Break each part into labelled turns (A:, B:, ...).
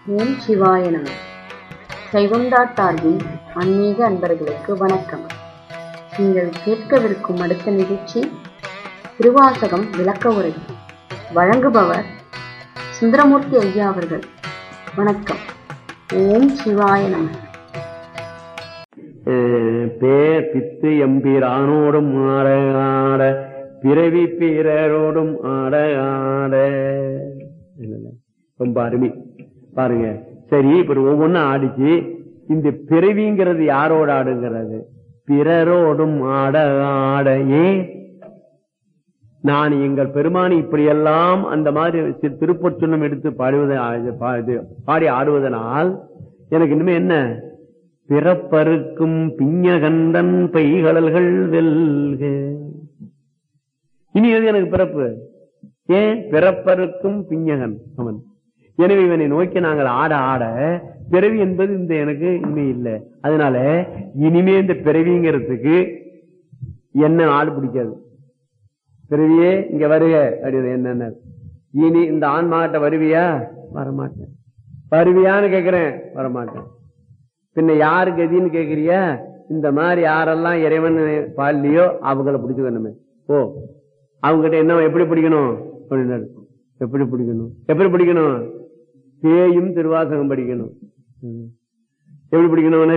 A: ஓம் சிவாய நம சைவந்தா சார்பின் ஆன்மீக அன்பர்களுக்கு வணக்கம் நீங்கள் கேட்கவிருக்கும் அடுத்த நிகழ்ச்சி திருவாசகம் விளக்க உரை வழங்குபவர் சுந்தரமூர்த்தி ஐயா அவர்கள் வணக்கம் ஓம் சிவாய நம
B: அஹ் பேர் பித்து எம்பீரானோடும் ஆட ஆட பிறவி பிறரோடும் ஆட ஆட என்னங்க, ரொம்ப அருமை பாருங்க சரி இப்ப ஒவ்வொன்னும் ஆடிச்சு இந்த பிறவிங்கிறது யாரோட ஆடுங்கிறது பிறரோடும் ஆட ஆட ஏன் நான் எங்கள் பெருமானி இப்படியெல்லாம் அந்த மாதிரி தி- திருப்பொற்றுணம் எடுத்து பாடுவது ஆ- பா- இது பாடி ஆடுவதனால் எனக்கு இனிமே என்ன பிறப்பருக்கும் பிஞ்சகண்டன் பெய்கடல்கள் வெல்க இனி எது எனக்கு பிறப்பு ஏன் பிறப்பருக்கும் பிஞ்சகன் அவன் எனவே இவனை நோக்கி நாங்கள் ஆட ஆட பிறவி என்பது இந்த எனக்கு இனிமே இல்லை அதனால இனிமே இந்த பிறவிங்கிறதுக்கு என்ன ஆடு பிடிக்காது பிறவியே இங்க வருக அப்படின்னு என்ன இனி இந்த ஆன்மாட்ட வருவியா வரமாட்டேன் வருவியான்னு கேக்குறேன் வரமாட்டேன் பின்ன யாரு கதின்னு கேக்குறியா இந்த மாதிரி யாரெல்லாம் இறைவன் பாடலையோ அவங்கள பிடிச்சுக்கணுமே ஓ அவங்ககிட்ட என்ன எப்படி பிடிக்கணும் அப்படின்னாரு எப்படி பிடிக்கணும் எப்படி பிடிக்கணும் பேயும் திருவாசகம் படிக்கணும் ம். எப்படி பிடிக்கணும்னு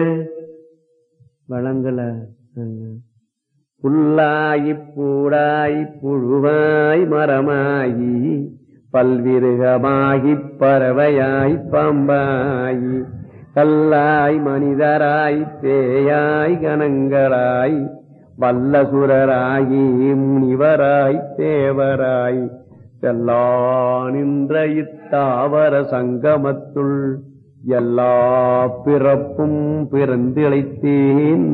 B: வளங்கல ம். புல்லாகி பூடாய் புழுவாய் மரமாகி பல்விருகமாகி பறவையாய் பாம்பாயி கல்லாய் மனிதராய் பேயாய் கணங்களாய் வல்லசுரராகி முனிவராய் தேவராய் செல்லா நின்ற இத்தாவர சங்கமத்துள் எல்லா பிறப்பும் பிறந்திழைத்தேன்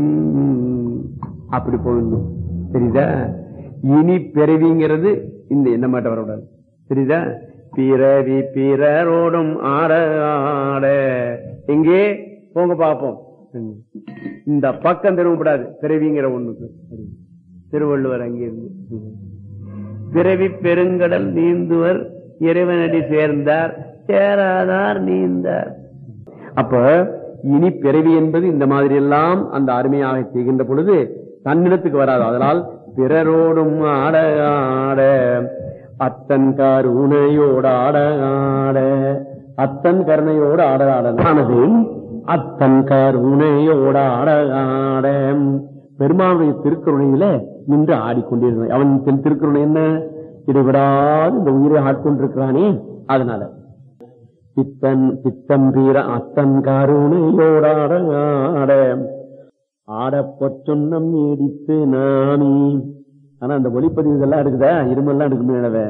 B: அப்படி போயிடணும் தெரியுதா இனி பிறவிங்கிறது இந்த என்ன மாட்ட வரக்கூடாது தெரியுதா பிறவி பிறரோடும் ஆட ஆட எங்கே போங்க பார்ப்போம் ம். இந்த பக்கம் திரும்பப்படாது பிறவிங்கிற ஒண்ணுக்கு திருவள்ளுவர் அங்கிருந்து ம். பிறவி பெருங்கடல் நீந்துவர் இறைவனடி சேர்ந்தார் சேராதார் நீந்தார் அப்ப இனி பிறவி என்பது இந்த மாதிரி எல்லாம் அந்த அருமையாக செய்கின்ற பொழுது தன்னிடத்துக்கு வராது அதனால் பிறரோடும் ஆட ஆட அத்தன் கருணையோடு ஆட ஆட அத்தன் கருணையோடு ஆட ஆடனானது அத்தன் கருணையோடு ஆட ஆட பெருமானுடைய திருக்கருணையில நின்று ஆடிக்கொண்டிருந்தான் அவன் தன் திருக்கருணை என்ன இடைவிடாது இந்த உயிரை ஆட்கொண்டிருக்கிறானே அதனால பித்தன் பித்தம் பீர அத்தன் கருணையோடாட ஆட ஆட பொற்றுன்னம் நீடித்து நாமி ஆனா அந்த ஒளிப்பதிவு இதெல்லாம் இருக்குதா இருமெல்லாம் இருக்குமே எனவே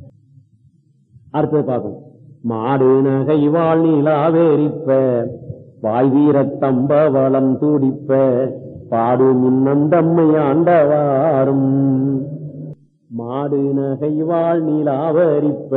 B: அடுத்தது பார்ப்போம் மாடு நகை வாழ் நிலாவேரிப்ப வாய் வீரத்தம்ப வளம் துடிப்ப பாடு மின்னந்தம்மை ஆண்டவாரும் மாடு நகை வாழ் நிலாவரிப்ப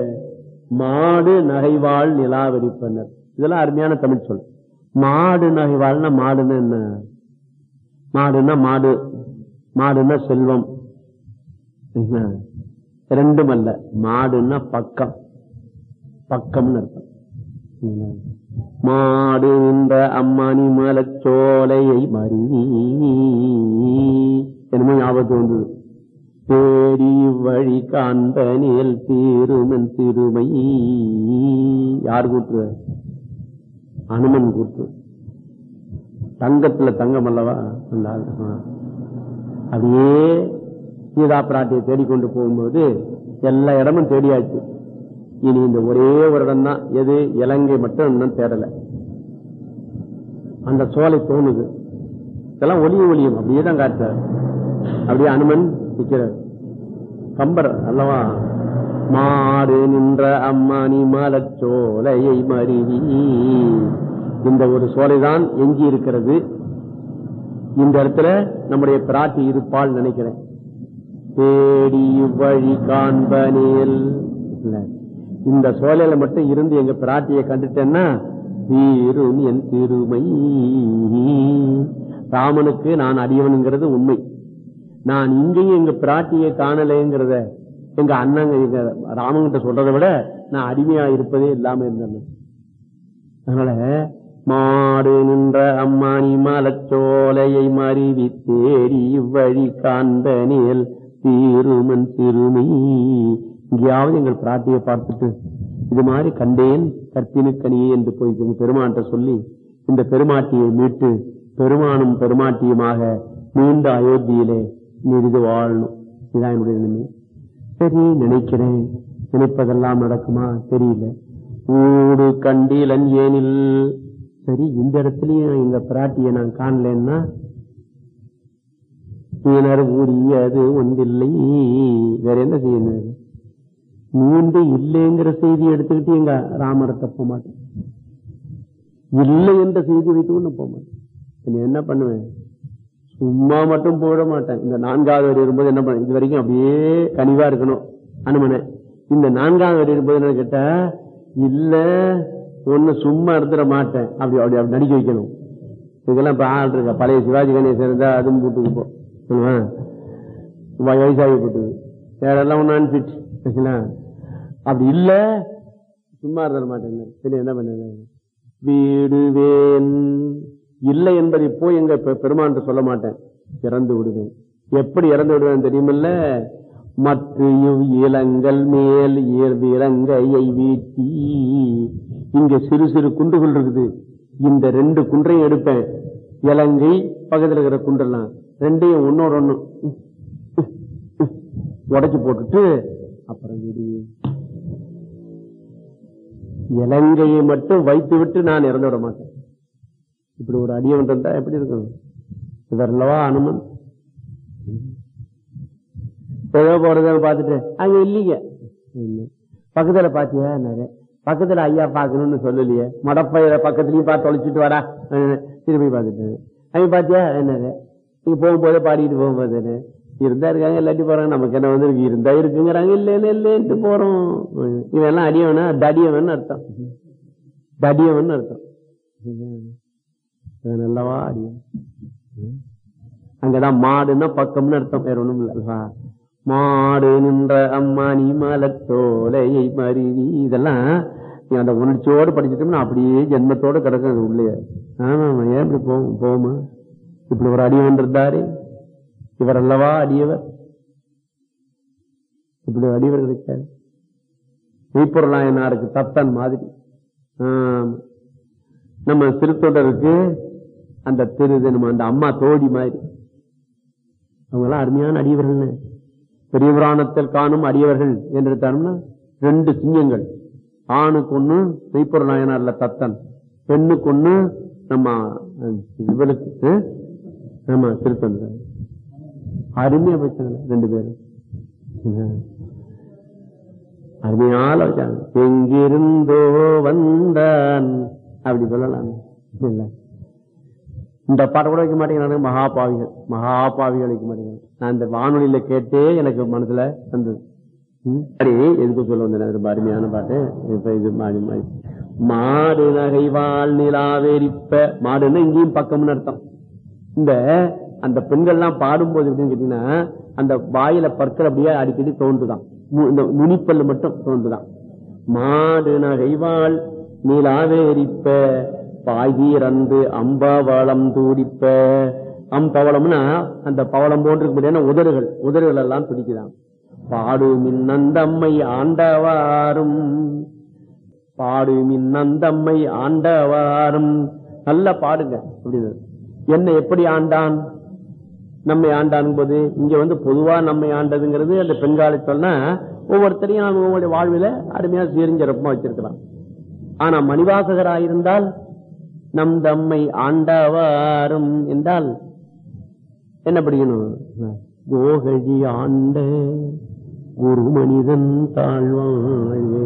B: மாடு நகைவாள் நிலாவரிப்பனர் இதெல்லாம் அருமையான தமிழ் சொல் மாடு நகைவாள்னா மாடுன்னா என்ன மாடுன்னா மாடு மாடுன்னா செல்வம் என்ன? ரெண்டும் அல்ல மாடுன்னா பக்கம் பக்கம்னு அர்த்தம் என்ன? மாடு என்ற அம்மானி மலச்சோலையை மருவி என்னமோ ஞாபகத்து வந்தது தேடி வழி காண்பனேல் தீருமன் திருமை யார் கூற்று அனுமன் கூற்று தங்கத்துல தங்கம் அல்லவா அந்த ஆள். ஆ. அப்படியே சீதா பிராட்டியை தேடிக்கொண்டு போகும்போது எல்லா இடமும் தேடியாச்சு இனி இந்த ஒரே ஒரு இடம் தான் எது இலங்கை மட்டும் இன்னும் தேடல அந்த சோலை தோணுது இதெல்லாம் ஒளியும் ஒளியும் அப்படியே தான் காட்டுறாரு அப்படியே அனுமன் நிக்கிறார் கம்பர் அல்லவா மாடு நின்ற அம்மானி மலச்சோலையை மருவி இந்த ஒரு சோலைதான் எஞ்சி இருக்கிறது இந்த இடத்துல நம்முடைய பிராட்டி இருப்பால் நினைக்கிறேன் தேடி வழி காண்பனேல் இல்ல. இந்த சோலையில மட்டும் இருந்து எங்க பிராட்டியை கண்டுட்டேன்னா தீரும் என் திருமை ராமனுக்கு நான் அடியவனுங்கிறது உண்மை நான் இங்கேயும் எங்க பிராட்டியை காணலைங்கிறத எங்க அண்ணங்க எங்க ராமங்கிட்ட சொல்றதை விட நான் அடிமையா இருப்பதே இல்லாம இருந்தேன் அதனால மாடு நின்ற அம்மானி மலச்சோலையை மருவி தேடி இவ்வழி காண்பனேல் தீருமன் சிறுமி இங்கேயாவது எங்கள் பிராட்டியை பார்த்துட்டு இது மாதிரி கண்டேன் கற்பினுக்கனியே என்று போய் பெருமான்ட்ட சொல்லி இந்த பெருமாட்டியை மீட்டு பெருமானும் பெருமாட்டியுமாக நீண்ட அயோத்தியிலே நிறுது வாழணும் இதான் என்னுடைய நிலைமை சரி நினைக்கிறேன் நினைப்பதெல்லாம் நடக்குமா தெரியல ஊடு கண்டீலன் ஏனில் சரி இந்த இடத்துலயும் இந்த பிராட்டியை நான் காணலன்னா மீனர் ஊறியது ஒன்றில்லை வேற என்ன செய்யணும் மீண்டு இல்லைங்கிற செய்தி எடுத்துக்கிட்டு எங்க ராமரை தப்ப மாட்டேன் இல்லை என்ற செய்தி வைத்து போக மாட்டேன் நீ என்ன பண்ணுவேன் சும்மா மட்டும் போட மாட்டேன் இந்த நான்காவது வரி வரும்போது என்ன பண்ண இது வரைக்கும் அப்படியே கனிவா இருக்கணும் அனுமனை இந்த நான்காவது வரி வரும்போது என்ன கேட்டா இல்ல ஒண்ணு சும்மா இருந்துட மாட்டேன் அப்படி அப்படி அப்படி நடிக்க வைக்கணும் இதுக்கெல்லாம் இப்ப ஆள் இருக்கா பழைய சிவாஜி கணேசன் இருந்தா அதுவும் போட்டுக்கு போ சொல்லுவா வயசாகி போட்டுது வேறெல்லாம் ஒன்னு அனுப்பிட்டு சரிங்களா அப்படி இல்ல சும்மா இருந்துட மாட்டேன் சரி என்ன பண்ண வீடுவேன் இல்லை என்பதை போய் எங்க பெ- பெருமான்ட்டு சொல்ல மாட்டேன் இறந்து விடுவேன் எப்படி இறந்து விடுவேன் தெரியுமில்ல மற்ற இவ் இளங்கள் மேல் இறங்கையை வீட்டி இங்க சிறு சிறு குன்றுகள் இருக்குது இந்த ரெண்டு குன்றையும் எடுப்பேன் இலங்கை பக்கத்துல இருக்கிற குன்றெல்லாம் ரெண்டையும் ஒன்னோட ஒண்ணு உடைச்சு போட்டுட்டு அப்புறம் விடுவேன் இலங்கையை மட்டும் வைத்து விட்டு நான் இறந்து விட மாட்டேன் இப்படி ஒரு அடியவன் இருந்தா எப்படி இருக்கும் இவர்லவா அனுமன் ஏதோ போறத பார்த்துட்டு அங்க இல்லீங்க இல்ல. பக்கத்துல பாத்தியா நிறைய பக்கத்துல ஐயா பாக்கணும்னு சொல்லலையே மடப்பையில பக்கத்துலயும் பார்த்து தொலைச்சிட்டு வரா அஹ் திரும்பி பார்த்துட்டு அங்க பாத்தியா என்னது நீங்க போகும்போதே பாடிட்டு போகும்போது இருந்தா இருக்காங்க இல்லாட்டி போறாங்க நமக்கு என்ன வந்து இருந்தா இருக்குங்கிறாங்க இல்லன்னு இல்லைன்ட்டு போறோம் இவன் எல்லாம் அடியவனா தடியவன் அர்த்தம் தடியவன் அர்த்தம் இவன் அல்லவா அடியவன் அங்கதான் மாடுன்னா பக்கம்னு அர்த்தம் வேற ஒண்ணும் இல்ல மாடு நின்ற அம்மானி மலத்தோலையை மருவி இதெல்லாம் நீ அந்த உணர்ச்சியோடு படிச்சிட்டோம்னா அப்படியே ஜென்மத்தோட கிடக்கும் அது உள்ளே ஆமா ஆமா ஏன் இப்படி போகும் போகுமா இப்படி ஒரு அடியவன் இருந்தாரு இவர் அல்லவா அடியவர் இப்படி ஒரு அடியவர் கிடைக்காது மெய்ப்பொருளாயனாருக்கு தத்தன் மாதிரி ஆமா. நம்ம திருத்தொடருக்கு அந்த திரு நம்ம அந்த அம்மா தோழி மாதிரி அவங்க எல்லாம் அருமையான அடியவர்கள் பெரிய புராணத்தில் காணும் அடியவர்கள் என்று எடுத்தாங்கன்னா ரெண்டு சிங்கங்கள் ஆணுக்கு ஒண்ணு மெய்ப்பொருள் நாயனார்ல தத்தன் பெண்ணுக்கு ஒண்ணு நம்ம அஹ், இவளுக்கு அஹ், ஆமா திருத்தந்தர் அருமையா வச்சாங்க ரெண்டு பேரும் உம். அருமையால வச்சாங்க எங்கிருந்தோ வந்தான் அப்படி சொல்லலாம் இல்ல இந்த பாட்டை கூட வைக்க மாட்டேங்கிறாங்க மகாபாவிகள் மகாபாவிகள் வைக்க மாட்டேங்கிறாங்க நான் இந்த வானொலியில கேட்டே எனக்கு மனசுல வந்தது ம். சரி எதுக்கு சொல்ல வந்தேன் ரொம்ப அருமையான பாட்டு இப்ப இது மாறி மாறி மாடு நகை வாழ் நிலாவேரிப்ப மாடுன்னா இங்கேயும் பக்கம்னு அர்த்தம் இந்த அந்த பெண்கள்லாம் பாடும்போது எப்படின்னு கேட்டீங்கன்னா அந்த வாயில பற்கள் அப்படியே அடிக்கடி தோன்றுதான் மு- இந்த நுனிப்பல்லு மட்டும் தோன்றுதான் மாடு நகைவாள் நீலாவேரிப்ப பாய்வீரந்து அம்பவளம் தூடிப்ப அம்பவளம்னா அந்த பவளம் போன்றிருக்க உதடுகள் உதடுகள் எல்லாம் துடிக்குதாம் பாடு மின்னந்தம்மை ஆண்டவாரும் பாடு மின்னந்தம்மை ஆண்டவாரும் நல்லா பாடுங்க அப்படின்னு என்ன எப்படி ஆண்டான் நம்மை ஆண்டான் போது இங்க வந்து பொதுவா நம்மை ஆண்டதுங்கிறது அந்த பெண்காலை சொன்னா ஒவ்வொருத்தரையும் அவங்க உங்களுடைய வாழ்வில அருமையா சீரிஞ்சிறப்பமா வச்சிருக்கலாம் ஆனா மணிவாசகராயிருந்தால் நம் தம்மை ஆண்டவாரும் என்றால் என்ன படிக்கணும் கோகழி ஆண்ட குரு மனிதன் தாழ்வாழ்வே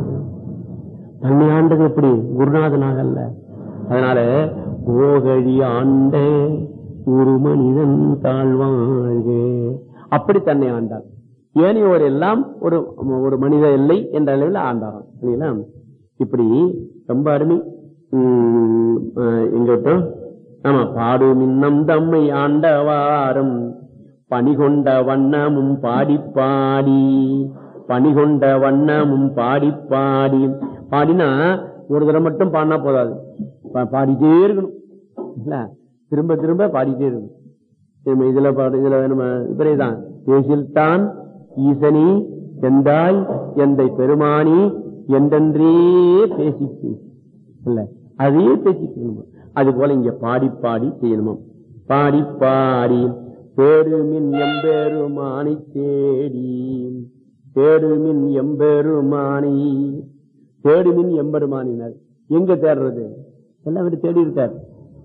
B: தன்னை ஆண்டது எப்படி குருநாதனாக அல்ல அதனால கோகழி ஆண்ட ஒரு மனிதன் தாழ்வாழ்கே அப்படி தன்னை ஆண்டார் ஏனையோர் எல்லாம் ஒரு ஒரு மனித எல்லை என்ற அளவில் ஆண்டாராம் இல்லைங்களா இப்படி ரொம்ப அருமை உம், அஹ், எங்கட்டும் ஆமா பாடு மின்னம் தம்மை ஆண்டவாரும் பணிகொண்ட வண்ணமும் பாடி பாடி பணிகொண்ட வண்ணமும் பாடி பாடி பாடினா ஒரு தடவை மட்டும் பாடினா போதாது பா- பாடிட்டே இருக்கணும் இல்ல திரும்ப திரும்ப பாடிட்டே இருக்கணும் நம்ம இதுல பாடு இதுல நம்ம இப்படிதான் பேசில்தான் ஈசனி எந்தாய் எந்தை பெருமானி என்றென்றே பேசிச்சு இல்ல அதையே பேசிக்கணுமா அது போல இங்க பாடி பாடி செய்யணுமா பாடி பாடி தேடுமின் எம்பெருமானை தேடி தேடுமின் எம்பெருமானி தேடுமின் எம்பெருமானினர் எங்க தேடுறது எல்லாம் அவர் தேடி இருக்கார்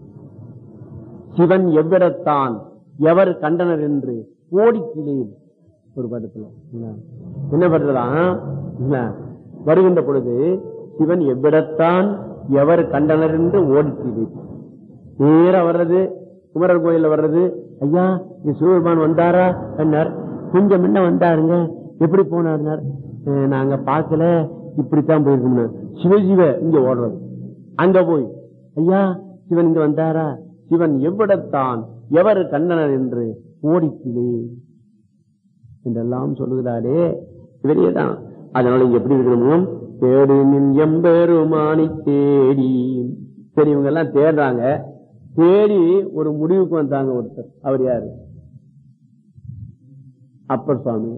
B: சிவன் எவ்விடத்தான் எவர் கண்டனர் என்று ஓடிக்கிலேன் ஒரு படத்துல என்ன? என்ன பண்றதான் வருகின்ற பொழுது சிவன் எவ்விடத்தான் எவர் கண்டனர் என்று ஓடிக்கிலேன் நேரா வர்றது குமரர் கோயில்ல வர்றது ஐயா இங்க சிவபெருமான் வந்தாரா என்னார் கொஞ்சம் முன்ன வந்தாருங்க எப்படி போனாருனார் "அஹ், நாங்க பார்க்கல இப்படித்தான் போயிருக்கோம் சிவஜீவ இங்க ஓடுறது அங்க போய் ஐயா சிவன் இங்க வந்தாரா சிவன் எவ்விடத்தான் எவர் கண்ணனர் என்று ஓடிக்கிலே என்றெல்லாம் சொல்லுகிறாரே இவரே தான் அதனால இங்க எப்படி இருக்கணுமோ தேடு நின் எம்பெருமானி தேடி சரி இவங்க எல்லாம் தேடுறாங்க தேடி ஒரு முடிவுக்கு வந்தாங்க ஒருத்தர் அவர் யாரு அப்பர் சுவாமி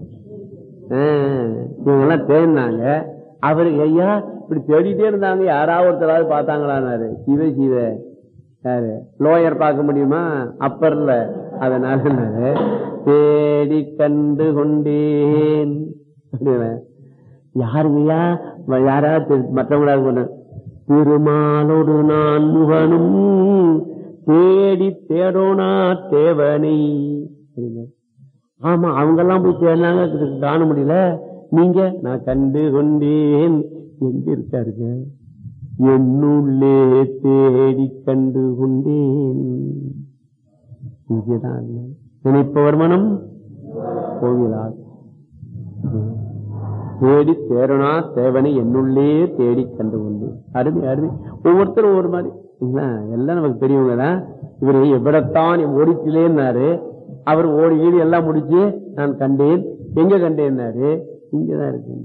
B: இவங்க எல்லாம் தேடினாங்க அவரு ஐயா இப்படி தேடிட்டே இருந்தாங்க யாராவது ஒருத்தராவது பார்த்தாங்களான்னாரு சிவ சிவ யாரு லோயர் பார்க்க முடியுமா அப்பர்ல அதனால என்னாரு, தேடி கண்டு கொண்டேன் அப்படின்னா, யாருங்கய்யா வ- யாராவது தெரி- மற்றவங்களாவது கொண்டு திருமாலோடு நான் முகனும் தேடி தேடோனா தேவனை அப்படின்னா. ஆமா அவங்க எல்லாம் போய் தேடினாங்க இது காண முடியல நீங்க நான் கண்டு கொண்டேன் எங்க இருக்காருங்க என்னுள்ளே தேடி கண்டு கொண்டேன் இங்கேதான் இருந்தார். நினைப்பவர் மனம் கோவிலார் தேடி தேரனா தேவனை என்னுள்ளே தேடி கண்டு கொண்டு அருமை அருமை ஒவ்வொருத்தரும் ஒவ்வொரு மாதிரி இல்லைங்களா? எல்லாம் நமக்கு பெரியவங்க தான் இவரு எவ்விடத்தான் ஓடிச்சிலேன்னாரு அவர் ஓடி ஈடு எல்லாம் முடிச்சு நான் கண்டேன் எங்க கண்டேன்னாரு இங்கதான் இருக்குங்க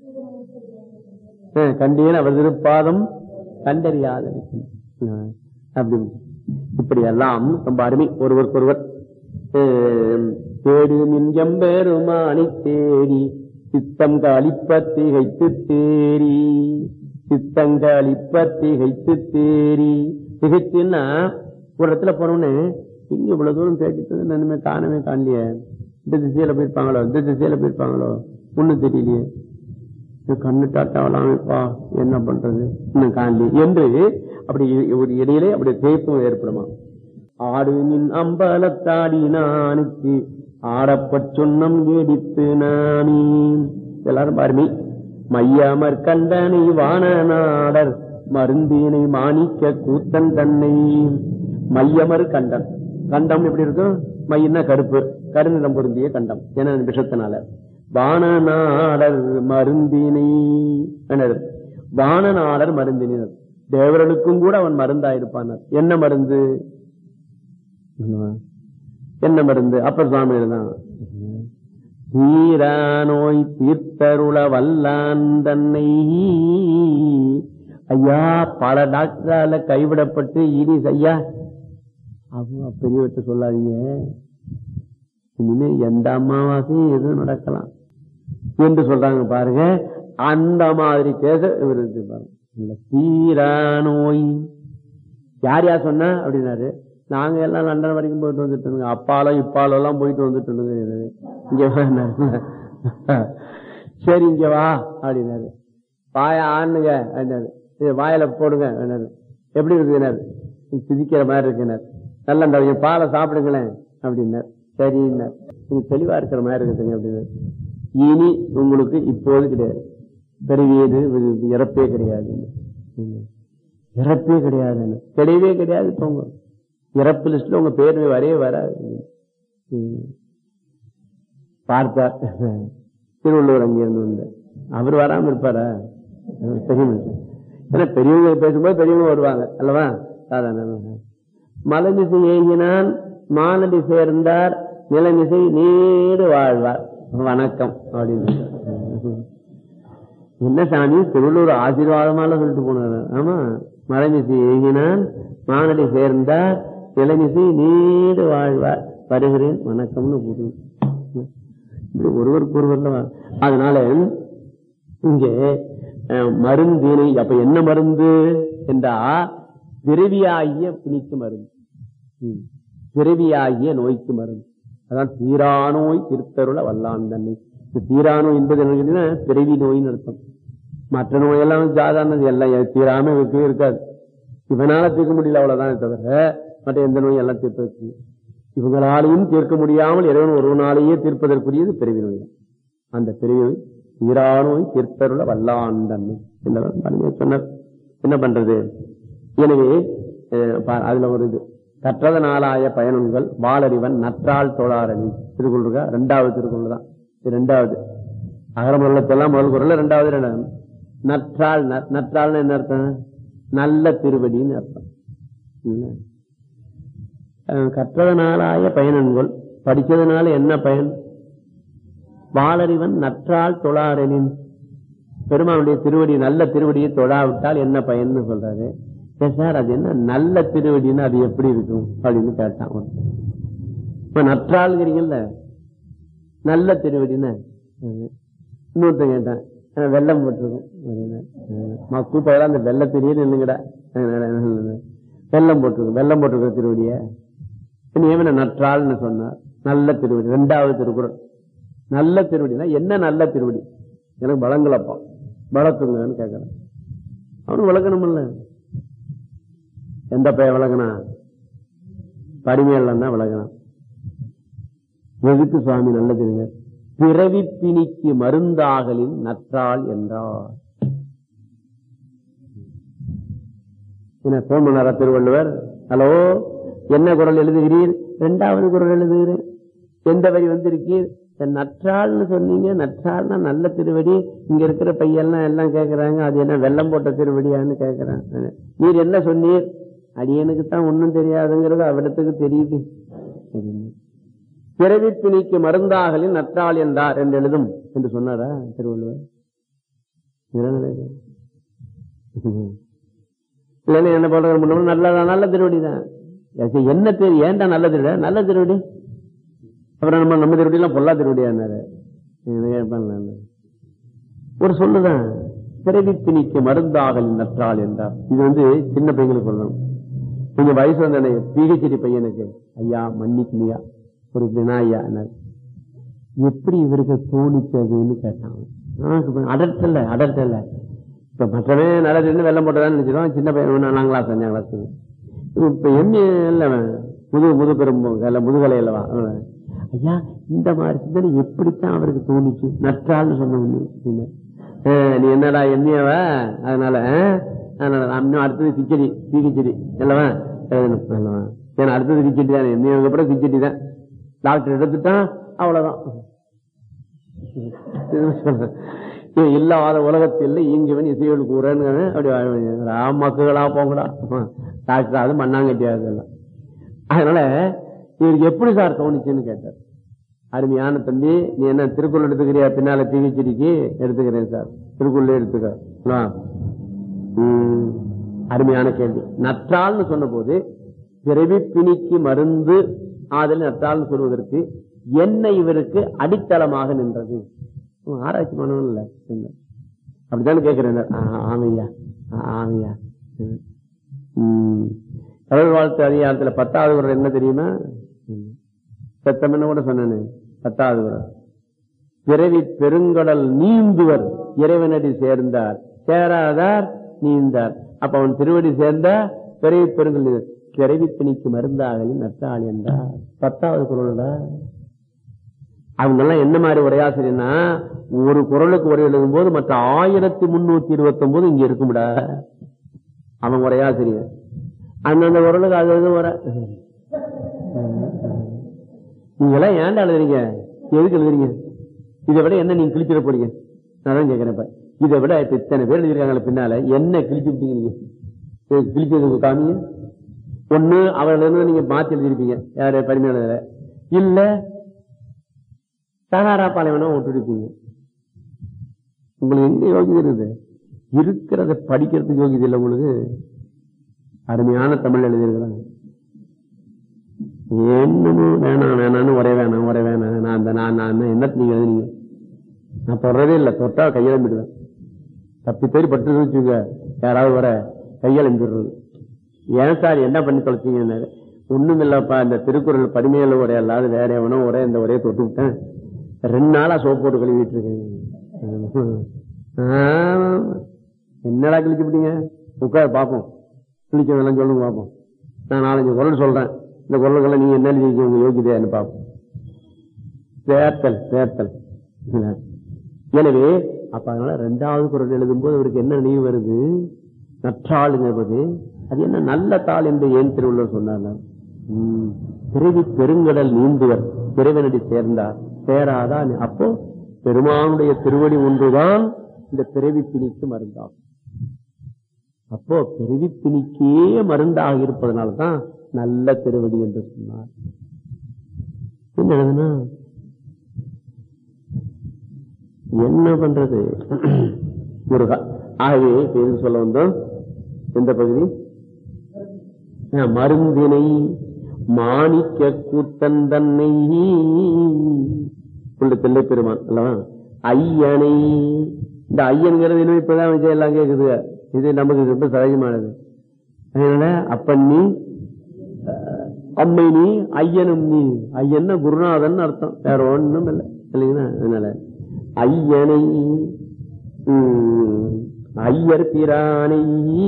B: ஆ, கண்டேன் அவர் திருப்பாதம் கண்டறியாத இருக்கும். ஆ, அப்படி இப்படி எல்லாம் ரொம்ப அருமை ஒருவருக்கொருவர் ஆம், தேடு மின் எம்பெருமானை தேடி சித்தங்க அளிப்பத்தை கைத்து தேரி சித்தங்க அளிப்பத்தை கைத்து தேரி திகைச்சுன்னா ஒரு இடத்துல போனோன்னு இங்க இவ்வளவு தூரம் தேடிட்டு நன்மை காணவே காணலையே இந்த திசையில போயிருப்பாங்களோ இந்த திசையில போயிருப்பாங்களோ ஒண்ணும் தெரியலையே இது கண்ணு டாட்டாவலாமப்பா என்ன பண்றது இன்னும் காணலி என்று அப்படி ஒரு இடையிலே அப்படி தேய்ப்பும் ஏற்படுமா ஆடுனின் அம்பலத்தாடினானுக்கு ஆடப்பட் சொன்னம் ஏடித்து நானே எல்லாரும் பாருமே மையாமற் கண்டனை வானநாடர் மருந்தினை மாணிக்க கூத்தன் தன்னை மையமர் கண்டன் கண்டம் எப்படி இருக்கும் மையன்னா கருப்பு கருநிறம் பொருந்திய கண்டம் ஏன்னா அந்த விஷத்தினால வானநாடர் மருந்தினை என்னது? வானநாடர் மருந்தினர் தேவர்களுக்கும் கூட அவன் மருந்தாயிருப்பான் என்ன மருந்து என்ன மருந்து அப்பர் சுவாமி தான் தீரா நோய் தீர்த்தருள வல்லான் தன்னை ஐயா பல டாக்டரால கைவிடப்பட்டு இனி ஐயா அவங்க பெரியவற்ற சொல்லாதீங்க இனிமே எந்த அமாவாசையும் எதுவும் நடக்கலாம் என்று சொல்றாங்க பாருங்க அந்த மாதிரி கேச இவர் இருக்கு பாருங்க இல்ல, தீரா நோய் யார் யார் சொன்னா அப்படின்னாரு நாங்க எல்லாம் லண்டன் வரைக்கும் போயிட்டு வந்துட்டு இருந்தோங்க அப்பாலும் இப்பாலும் எல்லாம் போயிட்டு வந்துட்டு இருந்தோங்க இங்க வான்னாரு. சரி இங்க வா அப்படின்னாரு வாய ஆண்ணுங்க அப்படின்னாரு இது வாயில போடுங்க அப்படின்னாரு எப்படி இருக்குனாரு சிதிக்கிற மாதிரி இருக்குனார் நல்ல இந்த கொஞ்சம் பாலை சாப்பிடுங்களேன் அப்படின்னார் சரின்னார் நீங்க தெளிவா இருக்கிற மாதிரி இருக்குதுங்க அப்படின்னாரு இனி உங்களுக்கு இப்போது கிடையாது பெருகியது இது இறப்பே கிடையாது இறப்பே கிடையாது கிடையவே கிடையாது போங்க இறப்பு லிஸ்ட்ல உங்க பேர் வரவே வராது ம். பார்த்தார் திருவள்ளுவர் அங்கிருந்து வந்து அவர் வராம இருப்பாரா ம், தெரியும் ஏன்னா பெரியவங்க பேசும்போது பெரியவங்க வருவாங்க அல்லவா சாதாரண மலமிசை ஏகினான் மானடி சேர்ந்தார் நிலமிசை நீடு வாழ்வார் வணக்கம் அப்படின்னு என்ன சாமி திருவள்ளூர் ஆசீர்வாதமால சொல்லிட்டு போனாரு ஆமா மலைமிசை ஏகினான் மானடி சேர்ந்தார் இளமிசை நீடு வாழ்வார் வருகிறேன் வணக்கம்னு போட்டு இப்படி ஒருவருக்கு ஒருவர் அதனால இங்கே அஹ், மருந்தினை அப்ப என்ன மருந்து என்றா பிறவியாகிய பிணிக்கு மருந்து ம். பிறவியாகிய நோய்க்கு மருந்து அதான் தீரா நோய் திருத்தருள வல்லான் தன்னை இந்த தீரா நோய் என்பது என்ன கேட்டீங்கன்னா பிறவி நோயின்னு அர்த்தம் மற்ற நோயெல்லாம் சாதாரணது எல்லாம் எ- தீராம இருக்கவே இருக்காது இவனால தீர்க்க முடியல அவ்வளவுதானே தவிர மற்ற எந்த நோய் எல்லாம் தீர்ப்பதற்கு இவங்களாலையும் தீர்க்க முடியாமல் இறைவன் ஒருவனாலேயே தீர்ப்பதற்குரியது பிறவி நோய் தான். அந்த பிறவி நோய் தீரா நோய் தீர்த்தருள வல்லான் தன்மை என்றவர் பழனியார் சொன்னார் என்ன பண்றது எனவே அஹ், பா- அதுல ஒரு இது கற்றதனாலாய பயனுங்கள் வாளறிவன் நற்றால் தோழாரணி திருக்குறள் இருக்கா ரெண்டாவது திருக்குறள் தான் இது ரெண்டாவது அகரமுள்ளத்தெல்லாம் முதல் குரல் ரெண்டாவது ரெண்டாவது நற்றால் ந- நற்றால்னு என்ன அர்த்தம் நல்ல திருவடின்னு அர்த்தம் இல்ல? அஹ், கற்றதனாலாய பயனன்கள் படிச்சதுனால என்ன பயன் வாளறிவன் நற்றால் தொழாரெனின் பெருமானுடைய திருவடி நல்ல திருவடியை தொழாவிட்டால் என்ன பயன்னு சொல்றாரு "ஏன் சார் அது என்ன நல்ல திருவடின்னு அது எப்படி இருக்கும் அப்படின்னு கேட்டான் அவன். இப்ப நற்றாள்ங்கிறீங்கல்ல நல்ல திருவடின்னு இன்னொருத்தன் கேட்டான் "அஹ், வெள்ளம் போட்டிருக்கும் அப்படின்னு கூப்பிடலாம் அந்த வெள்ள திடீர்னு இல்லைங்கடா வெள்ளம் போட்டிருக்கும் வெள்ளம் போட்டிருக்க திருவடிய ஏவன நற்றாள்னு சொன்னார் நல்ல திருவடி ரெண்டாவது திருக்குறள் நல்ல திருவடினா என்ன நல்ல திருவடி எனக்கு வழங்கலப்பா வளர்க்குங்கன்னு கேட்கறேன் அவனு வளர்க்கணும்ல எந்த பையன் வளர்க்கனா படிமையெல்லாம் தான் வளர்க்கணும் எதுக்கு சுவாமி நல்ல தெரியுங்க பிறவி பிணிக்கு மருந்தாகலின் நற்றாள் என்றார் என்ன போன் பண்ணாரா திருவள்ளுவர் ஹலோ என்ன குரல் எழுதுகிறீர் இரண்டாவது குரல் எழுதுகிறேன் எந்த வரி வந்திருக்கீர் இந்த நற்றாள்னு சொன்னீங்க நற்றாள்னா நல்ல திருவடி இங்க இருக்கிற பையெல்லாம் எல்லாம் கேக்குறாங்க அது என்ன வெள்ளம் போட்ட திருவடியான்னு கேக்குறான் நீர் என்ன சொன்னீர் அடியனுக்கு தான் ஒண்ணும் தெரியாதுங்கிறது அவ்விடத்துக்கு தெரியுது பிறவி பிணிக்கு மருந்தாகலின் நற்றாள் என்றார் என்று எழுதும் என்று சொன்னாரா திருவள்ளுவர் இதெல்லாம் நினைக்கிறேன். இல்லைன்னா என்ன போடுற முன்னோம் நல்லதா நல்ல திருவடி தான் என்ன தெரியும் ஏன்டா நல்ல திருவிட நல்ல திருவடி அப்புறம் நம்ம நம்ம திருவடி எல்லாம் பொல்லா திருவடியா ஒரு சொல்லுதான் பிறவி பிணிக்கு மருந்தாகல் நற்றாள் என்றார் இது வந்து சின்ன பையங்களுக்கு சொல்லணும் கொஞ்சம் வயசு வந்த பிஹெச்டி பையனுக்கு ஐயா மன்னிக்கலையா ஒரு வினாயா எப்படி இவருக்கு தோணிச்சதுன்னு கேட்டான் அடர்த்தல்ல அடர்த்தல்ல இப்ப மற்றவன் நல்லது வெள்ளம் போட்டதான்னு நினைச்சிடும் சின்ன பையன் நாலாம் கிளாஸ் அஞ்சாம் கிளாஸ் இப்ப எம்ஏ இல்ல முது முது பெரும் முதுகலை அல்லவா அவன். ஐயா இந்த மாதிரி சிந்தனை எப்படித்தான் அவருக்கு தோணுச்சு நற்றாள்னு சொன்ன உடனே. அஹ், நீ என்னடா எம்ஏவா அதனால அஹ், அதனால நான் இன்னும் அடுத்தது கிச்சடி டீ கிச்சடி அல்லவா எழுதணும் அல்லவா ஏன்னா அடுத்தது கிச்சடி தான் எம்ஏ அப்புறம் கிச்சடி தான் டாக்டர் எடுத்துட்டான் அவ்வளவுதான் இவன் இல்லாத உலகத்தில் இங்கவன் இசையோடு கூறன்னு அப்படி ராமக்குகளா போங்கடா டாக்டர் அது மண்ணாங்கட்டியாது எல்லாம் அதனால இவருக்கு எப்படி சார் தோணுச்சுன்னு கேட்டார் அருமையான தம்பி நீ என்ன திருக்குறள் எடுத்துக்கிறியா பின்னால பிஹெச்டிக்கு எடுத்துக்கிறேன் சார் திருக்குறள் எடுத்துக்க ஆ. ம், அருமையான கேள்வி நற்றாள்னு சொன்ன போது பிறவி பிணிக்கு மருந்து ஆதல் நற்றாள்னு சொல்வதற்கு என்ன இவருக்கு அடித்தளமாக நின்றது உம், ஆராய்ச்சி பண்ணணும் இல்ல இல்ல. அப்படித்தானே கேட்கிறேன் ஆ, ஆமையா ஆ, ஆமையா ம். ம். கடவுள் வாழ்த்து அதிகாரத்துல பத்தாவது குரல் என்ன தெரியுமா சத்தம் கூட சொன்னேன்னு பத்தாவது குரல் பிறவி பெருங்கடல் நீந்துவர் இறைவனடி சேர்ந்தார் சேராதார் நீந்தார் அப்ப அவன் திருவடி சேர்ந்தா பிறவி பெருங்கல் பிறவி பிணிக்கு மருந்தாகலின் நற்றாள் என்றார் பத்தாவது குரல்ல அவங்க எல்லாம் என்ன மாதிரி உரையாசிரியனா ஒரு குரலுக்கு உரை எழுதும் போது மற்ற ஆயிரத்தி முன்னூத்தி இருபத்தி ஒன்பது இங்க இருக்கும்டா அவன் உரையாசிரியர் அந்தந்த குரலுக்கு அது இது வர நீங்க எல்லாம் ஏன்டா எழுதுறீங்க எதுக்கு எழுதுறீங்க இதை விட என்ன நீங்க கிழிச்சிட போறீங்க நான் தான் கேட்கிறேன் இப்ப இதை விட இப்ப இத்தனை பேர் எழுதிருக்காங்களே பின்னால என்ன கிழிச்சு விட்டீங்க நீங்க ஏய், கிழிச்சதுக்கு காமிங்க ஒண்ணு அவர்கள் இருந்து நீங்க மாத்தி எழுதிருப்பீங்க யாரு பரிமையாளர் இல்ல சகாரா பாலைவனம் விட்டுருப்பீங்க உங்களுக்கு எங்க யோகிதை இருக்குது இருக்கிறத படிக்கிறதுக்கு யோகிதை இல்லை உங்களுக்கு அருமையான தமிழ் எழுதியிருக்கிறாங்க என்னமோ வேணாம் வேணாம்னு ஒரே வேணாம் ஒரே வேணாம் நான் அந்த நான் நான் என்னத்து நீங்க எழுதுனீங்க நான் தொடரவே இல்லை தொட்டா கையெழும்பிடுவேன் தப்பி பேர் பட்டு வச்சுங்க யாராவது வர கையெழும்பிடுறது ஏன் சார் என்ன பண்ணி தொலைச்சீங்கன்னாரு ஒண்ணும் இல்லப்பா இந்த திருக்குறள் பரிமையில ஒரே அல்லாது வேற எவனோ ஒரே இந்த ஒரே தொட்டு விட்டேன் ரெண்டு நாளா சோப் போட்டு கழுவிட்டு இருக்கேன் ஆமா. என்னடா கிழிச்சு விட்டீங்க உட்கார் பார்ப்போம் கிழிச்சதெல்லாம் சொல்லுங்க பார்ப்போம் நான் நாலஞ்சு குரல் சொல்றேன் இந்த குரல்களை நீங்க என்ன எழுதி உங்க யோகிதையான்னு பார்ப்போம் சேர்த்தல் சேர்த்தல் இல்ல. எனவே அப்ப அதனால ரெண்டாவது குரல் எழுதும்போது அவருக்கு என்ன நினைவு வருது நற்றாளுங்கிறது அது என்ன நல்ல தாள் என்று ஏன் திருவள்ளுவர் சொன்னார் பிறவி பெருங்கடல் நீந்துவர் இறைவனடி சேர்ந்தார் சேராதா அப்போ பெருமானுடைய திருவடி ஒன்றுதான் இந்த பிறவி பிணிக்கு மருந்தாகும் அப்போ பிறவி பிணிக்கே மருந்தாக இருப்பதனால்தான் நல்ல திருவடி என்று சொன்னார் என்ன எழுதுனா என்ன பண்றது முருகா ஆகவே இப்ப எதுக்கு சொல்ல வந்தோம் எந்த பகுதி ஆ, மருந்தினை மாணிக்க கூத்தன் தன்னை உள்ள தில்லை பெருமான் அல்லவா ஐயனை இந்த ஐயன்கிறது இன்னும் இப்பதான் விஜய் எல்லாம் கேக்குது இது நமக்கு ரொம்ப சகஜமானது அதனால அப்பன் நீ அஹ், அம்மை நீ ஐயனும் நீ ஐயன்னா குருநாதன் அர்த்தம் வேற ஒண்ணும் இல்லை இல்லைங்களா அதனால ஐயனை உம், ஐயர் பிரானை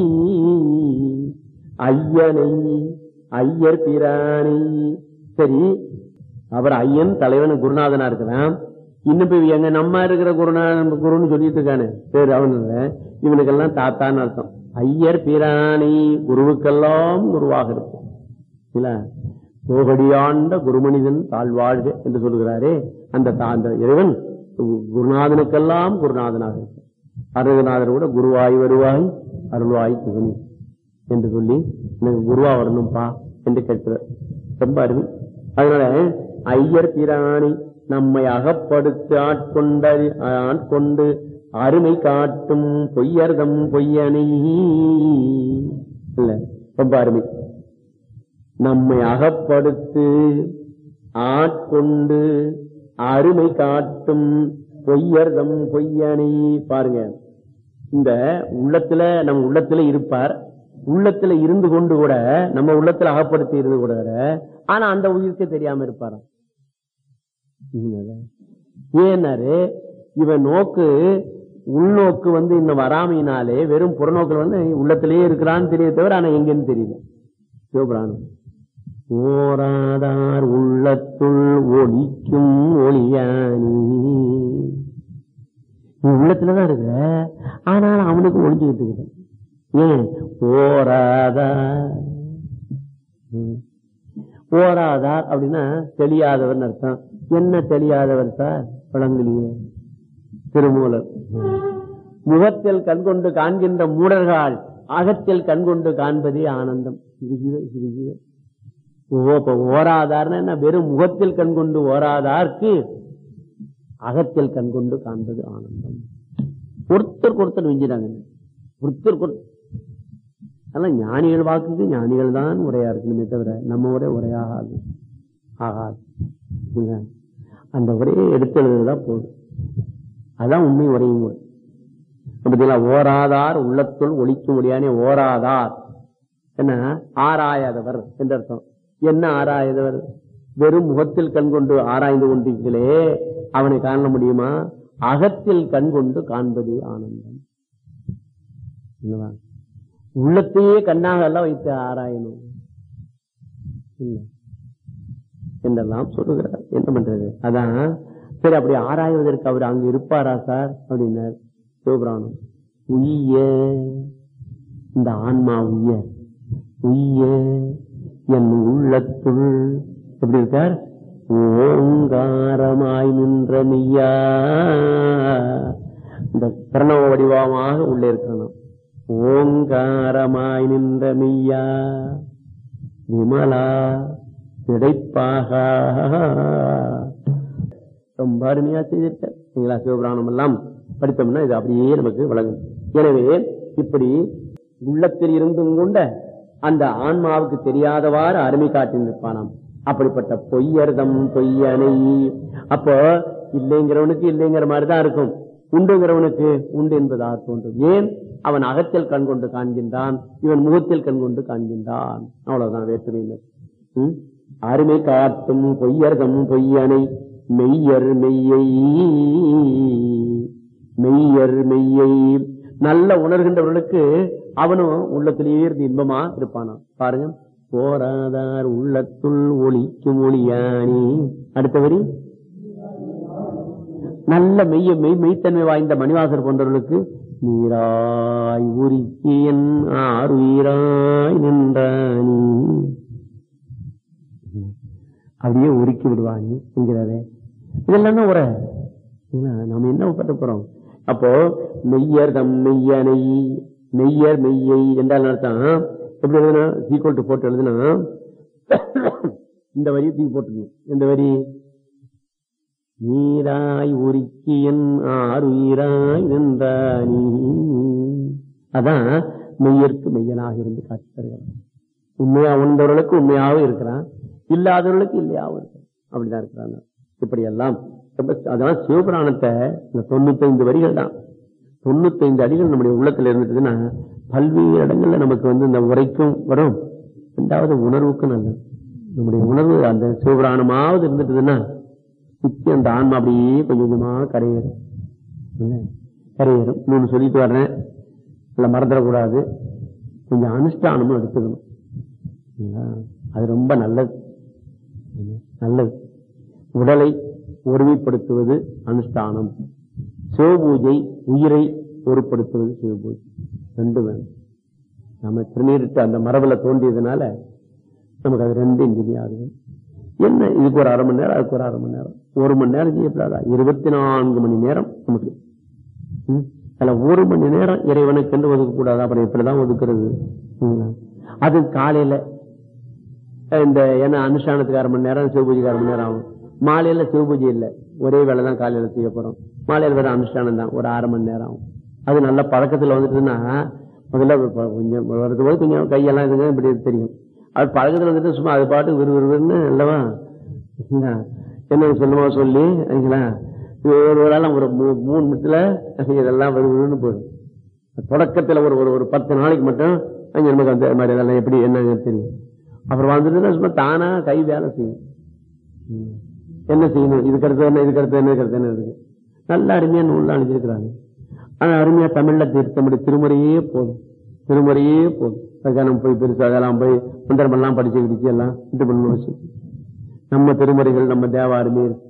B: ஐயனை ஐயர் பிரானை சரி அவர் ஐயன் தலைவன் குருநாதனா இருக்கிறான் இன்னும் போய் எங்க நம்ம இருக்கிற குருநாதன் குருன்னு சொல்லிட்டு இருக்கானே சரி அவன் இல்ல. இவனுக்கெல்லாம் தாத்தான்னு அர்த்தம் ஐயர் பிரானை குருவுக்கெல்லாம் குருவாக இருக்கும் இல்ல கோகடியாண்ட குருமனிதன் தாழ்வாழ்க என்று சொல்கிறாரே அந்த தா- அந்த இறைவன் குருநாதனுக்கெல்லாம் குருநாதனாக இருக்கும் அருகநாதர் கூட குருவாய் வருவாய் அருள்வாய் துகனி என்று சொல்லி எனக்கு குருவா வரணும்பா என்று கேட்கிறார் ரொம்ப அருமை அதனால ஐயர் பிராணி நம்மை அகப்படுத்து ஆட்கொண்ட ஆட்கொண்டு அருமை காட்டும் பொய்யர்தம் பொய்யனை இல்ல ரொம்ப அருமை நம்மை அகப்படுத்து ஆட்கொண்டு அருமை காட்டும் பொய்யர்தம் பொய்யனை பாருங்க இந்த உள்ளத்துல நம்ம உள்ளத்துல இருப்பார் உள்ளத்துல இருந்து கொண்டு கூட நம்ம உள்ளத்துல அகப்படுத்தி இருந்து கூட ஆனா அந்த உயிருக்கு தெரியாம இருப்பாராம் ஏன்னாரு இவன் நோக்கு உள்நோக்கு வந்து இன்னும் வராமையினாலே வெறும் புறநோக்கில் வந்து உள்ளத்திலேயே இருக்கிறான்னு தெரிய தவிர ஆனா எங்கன்னு தெரியல சிவபிராணம் ஓராதார் உள்ளத்துள் ஒளிக்கும் ஒளியானி நீ உள்ளத்துலதான் இருக்கிற ஆனால் அவனுக்கு ஒளிஞ்சுக்கிட்டு இருக்கிற ஏன் ஓராதார் ம். ஓராதார் அப்படின்னா தெளியாதவர் அர்த்தம் என்ன தெளியாதவர் சார் பழங்கலியே திருமூலர் முகத்தில் கண்கொண்டு காண்கின்ற மூடர்கள் அகத்தில் கண்கொண்டு காண்பதே ஆனந்தம் இது ஜீவ, இது ஜீவ. ஓ, இப்ப ஓராதார்னா என்ன வெறும் முகத்தில் கண்கொண்டு ஓராதார்க்கு அகத்தில் கண்கொண்டு காண்பது ஆனந்தம் ஒருத்தருக்கு ஒருத்தர் விஞ்சினாங்க ஒருத்தருக்கு ஒருத்தர் அதெல்லாம் ஞானிகள் வாக்குக்கு ஞானிகள் தான் உரையா இருக்கணுமே தவிர நம்ம உரை உரையாகாது ஆகாது இல்ல? அந்த உரையை எடுத்து எழுதுறதா போதும் அதான் உண்மை உரையும் கூட பார்த்தீங்களா ஓராதார் உள்ளத்துள் ஒழிக்கும் முடியானே ஓராதார் என்ன ஆராயாதவர் என்று அர்த்தம் என்ன ஆராயாதவர் வெறும் முகத்தில் கண் கொண்டு ஆராய்ந்து கொண்டிருக்கிறே அவனை காண முடியுமா அகத்தில் கண் கொண்டு காண்பதே ஆனந்தம் இல்லவா? உள்ளத்தையே கண்ணாக எல்லாம் வைத்து ஆராயணும் இல்ல என்றெல்லாம் சொல்லுகிறார் என்ன பண்றது அதான் சரி அப்படி ஆராய்வதற்கு அவர் அங்க இருப்பாரா சார் அப்படின்னார் சிவபிராணம் உய்ய இந்த ஆன்மா உய்ய உய்ய என் உள்ளத்துள் எப்படி இருக்கார் ஓங்காரமாய் நின்ற மெய்யா இந்த பிரணவ வடிவமாக உள்ளே இருக்கணும் ஓங்காரமாய் நின்ற மெய்யா விமலா கிடைப்பாக ரொம்ப அருமையா செய்திருக்க சிவபிராணம் எல்லாம் படித்தோம்னா இது அப்படியே நமக்கு வழங்கும் எனவே இப்படி உள்ளத்தில் இருந்தும் கொண்ட அந்த ஆன்மாவுக்கு தெரியாதவாறு அருமை காட்டி நிற்பானாம் அப்படிப்பட்ட பொய்யர்தம் பொய்யனை அப்போ இல்லைங்கிறவனுக்கு இல்லைங்கிற மாதிரி தான் இருக்கும் உண்டுங்கிறவனுக்கு உண்டு என்பதாக தோன்றும் ஏன் அவன் அகத்தில் கண் கொண்டு காண்கின்றான் இவன் முகத்தில் கண் கொண்டு காண்கின்றான் அவ்வளவுதான் வேற்றுமையினர் ம்? அருமை காட்டும் பொய்யர்தம் பொய்யனை மெய்யர் மெய்யை மெய்யர் மெய்யை நல்ல உணர்கின்றவர்களுக்கு அவனும் உள்ளத்திலேயே இருந்து இன்பமா இருப்பானா பாருங்க போராதார் உள்ளத்துள் ஒளிக்கும் ஒளியானி அடுத்த வரி நல்ல மெய்ய மெய் மெய்த்தன்மை வாய்ந்த மணிவாசர் போன்றவர்களுக்கு நீராய் உரிக்கியன் ஆறுயிராய் நின்றானி அப்படியே உருக்கி விடுவானி என்கிறாரே இதெல்லாம் தான் உரை ஏன்னா, நாம என்ன பட்ட போறோம் அப்போ மெய்யர் தம் மெய்யனை மெய்யர் மெய்யை என்றால் அர்த்தம் எப்படி எழுதுனா சீக்வல் டு போட்டு எழுதுனா இந்த வரி தூக்கி போட்டுக்கணும் இந்த வரி நீராய் உருக்கியன் ஆறுயிராய் நின்றானி அதான் மெய்யற்கு மெய்யனாக இருந்து காட்சி தருகிறான் உண்மையா உணர்ந்தவர்களுக்கு உண்மையாக இருக்கிறான் இல்லாதவர்களுக்கு இல்லையாவும் இருக்கிறான் அப்படிதான் இருக்கிறான் இப்படி எல்லாம் ரொம்ப- அதான் சிவபுராணத்தை இந்த தொண்ணூத்தைந்து வரிகள் தான் தொண்ணூத்தைந்து அடிகள் நம்முடைய உள்ளத்துல இருந்துட்டுதுன்னா பல்வேறு இடங்கள்ல நமக்கு வந்து இந்த உரைக்கும் வரும் ரெண்டாவது உணர்வுக்கும் நல்லது நம்முடைய உணர்வு அந்த சிவபுராணமாவது இருந்துட்டுதுன்னா நிச்சயம் அந்த ஆன்மா அப்படியே கொஞ்சம் கொஞ்சமா கரையேறும் இல்ல? கரையேறும் இன்னொன்னு சொல்லிட்டு வர்றேன் இல்ல மறந்துடக்கூடாது கொஞ்சம் அனுஷ்டானமும் எடுத்துக்கணும் சரிங்களா? அது ரொம்ப நல்லது நல்லது உடலை ஒருமைப்படுத்துவது அனுஷ்டானம் சிவபூஜை உயிரை ஒருப்படுத்துவது சிவபூஜை ரெண்டு வேணும் நம்ம திருநீரிட்டு அந்த மரபுல தோன்றியதுனால நமக்கு அது ரெண்டு இன்றியாகுது என்ன இதுக்கு ஒரு அரை மணி நேரம் அதுக்கு ஒரு அரை மணி நேரம் ஒரு மணி நேரம் செய்யப்படாதா இருபத்தி நான்கு மணி நேரம் நமக்கு ம்? அதுல ஒரு மணி நேரம் இறைவனுக்கு என்று ஒதுக்க கூடாது அப்புறம் எப்படிதான் ஒதுக்குறது சரிங்களா? அது காலையில இந்த என்ன அனுஷ்டானத்துக்கு அரை மணி நேரம் சிவபூஜைக்கு அரை மணி நேரம் ஆகும் மாலையில சிவபூஜை இல்ல ஒரே வேலை தான் காலையில செய்ய போறோம் மாலையில வேற அனுஷ்டானம் தான் ஒரு அரை மணி நேரம் ஆகும் அது நல்ல பழக்கத்துல வந்துட்டுன்னா முதல்ல இப்ப கொஞ்சம் வரது போது கொஞ்சம் கையெல்லாம் இதுங்க இப்படி தெரியும் அது பழக்கத்துல வந்துட்டு சும்மா அது பாட்டு விறுவிறுன்னு அல்லவா என்ன என்ன சொல்லுமா சொல்லி சரிங்களா இது ஒரு ஒரு ஆள் ஒரு மூ- மூணு நிமிஷத்துல இதெல்லாம் விறுவிறுன்னு போயிடும் தொடக்கத்துல ஒரு ஒரு ஒரு பத்து நாளைக்கு மட்டும் அங்க நமக்கு அந்த மாதிரி இதெல்லாம் எப்படி என்னங்க தெரியும் அப்புறம் வந்துட்டு சும்மா தானா கை வேலை செய்யும் ம். என்ன செய்யணும் இதுக்கு அடுத்து என்ன இதுக்கு அடுத்து என்ன இதுக்கு அடுத்து என்ன இருக்கு நல்ல அருமையா நூல்ல அணிஞ்சிருக்கிறாங்க ஆனா அருமையா தமிழ்ல திருத்தமிழ் திருமுறையே போதும் திருமுறையே போதும் அதுக்காக நம்ம போய் பெருசா அதெல்லாம் போய் மந்திரம் எல்லாம் படிச்சு கிடிச்சு எல்லாம் இது பண்ணணும் அவசியம் நம்ம திருமுறைகள் நம்ம தேவாருமே இருக்கு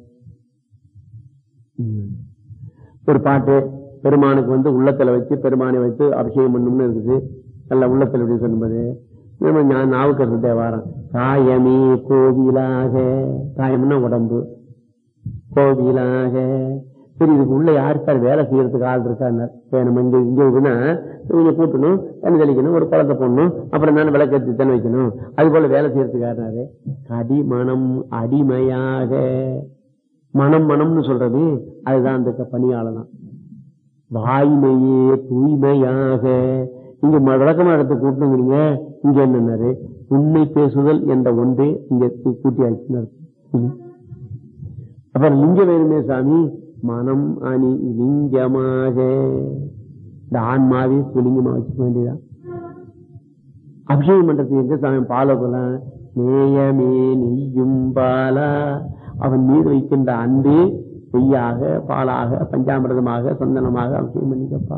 B: ம். ஒரு பாட்டு பெருமானுக்கு வந்து உள்ளத்துல வச்சு பெருமானை வச்சு அபிஷேகம் பண்ணணும்னு இருக்குது நல்ல உள்ளத்துல எப்படி சொல்லும்போது நம்ம ஞா- நாவுக்கரசு தேவாரம் காயமே கோவிலாக காயம்னா உடம்பு கோவிலாக சரி இதுக்கு உள்ள யாரு சார் வேலை செய்யறதுக்கு ஆள் இருக்காங்க நம்ம இங்க இங்க இருக்குன்னா கொஞ்சம் கூட்டணும் தண்ணி தெளிக்கணும் ஒரு குளத்தை போடணும் அப்புறம் தானே விளக்கேற்றி தண்ணி வைக்கணும் அது போல வேலை செய்யறதுக்கு யாருனாரு கடிமணம் அடிமையாக மனம் மனம்னு சொல்றது அதுதான் அந்த பணியாளதான் வாய்மையே தூய்மையாக இங்க ம- விளக்கமா எடுத்து கூட்டணுங்கிறீங்க இங்க என்னன்னாரு உண்மை பேசுதல் என்ற ஒன்றே இங்க கூ- கூட்டியாச்சுன்னு அர்த்தம். ம். அப்புறம் லிங்க வேணுமே சாமி மனம் அணி லிங்கமாக இந்த ஆன்மாவே சுலிங்கமா வச்சுக்க வேண்டியதான் அபிஷேகம் பண்றதுக்கு எங்க சாமி பால போல நேயமே நெய்யும் பாலா அவன் மீது வைக்கின்ற அன்பே நெய்யாக பாலாக பஞ்சாமிரதமாக சந்தனமாக அபிஷேகம் பண்ணிக்கப்பா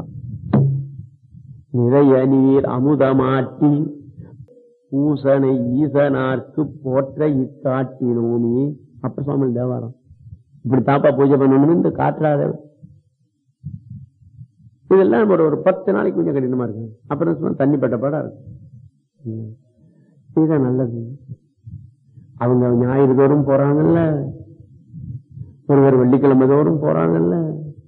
B: நிறைய நீர் அமுதமாட்டி பூசனை ஈசனார்க்கு போற்ற இக்காட்டினோமி அப்ப சுவாமி தேவாரம் இப்படி தாப்பா பூஜை பண்ணணும்னு இந்த காட்டுறாத இதெல்லாம் ஒரு ஒரு பத்து நாளைக்கு கொஞ்சம் கடினமா இருக்கு அப்புறம் சும்மா தண்ணி பட்ட பாடா இருக்கு ம். இதுதான் நல்லது அவங்க ஞாயிறு தோறும் போறாங்கல்ல ஒருவர் வெள்ளிக்கிழமை தோறும் போறாங்கல்ல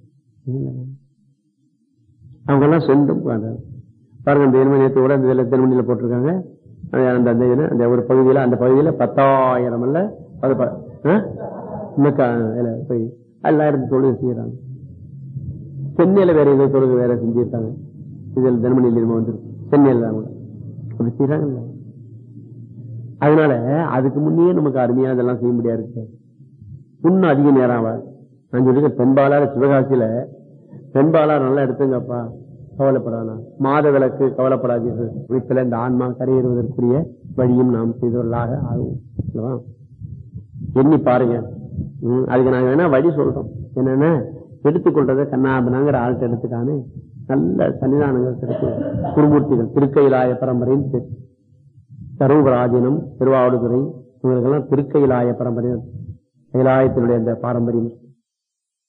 B: அவங்க எல்லாம் சொந்தம் பாருங்க பாருங்க இந்த இருமணி நேற்று கூட இந்த இதுல திருமணியில போட்டிருக்காங்க அது அந்த அந்த இதுல, அந்த ஒரு பகுதியில அந்த பகுதியில பத்தாயிரம் அல்ல அது ப- ஆ? இன்னும் கா- இதுல போய் எல்லாயிரத்து தொழில் செய்யறாங்க சென்னையில வேற ஏதோ தொழுகை வேற செஞ்சிருக்காங்க இதில் தினமணியில் இரும வந்து சென்னையில தான் கூட அப்படி செய்யறாங்கல்ல அதனால அதுக்கு முன்னே நமக்கு அருமையா இதெல்லாம் செய்ய முடியாது இருக்கு இன்னும் அதிக நேரம் ஆவா நான் சொல்லிருக்கேன் பெண்பாலார் சிவகாசியில பெண்பாலார் நல்லா எடுத்துங்கப்பா கவலைப்படானா மாத விளக்கு கவலைப்படாதீர்கள் குறிப்பில் இந்த ஆன்மா கரையேறுவதற்குரிய வழியும் நாம் செய்தவர்களாக ஆகும் அல்லவா? எண்ணி பாருங்க ம், அதுக்கு நாங்க வேணா வழி சொல்றோம் என்னன்னா எடுத்துக்கொள்றத கண்ணாபனாங்கிற ஆள்கிட்ட எடுத்துக்கானே நல்ல சன்னிதானங்கள் கிடைக்கும் குருமூர்த்திகள் திருக்கையிலாய பரம்பரைன்னு பேர் தருமபராஜனம் திருவாவடுதுறை இவங்களுக்கெல்லாம் திருக்கையிலாய பரம்பரை கைலாயத்தினுடைய அந்த பாரம்பரியம்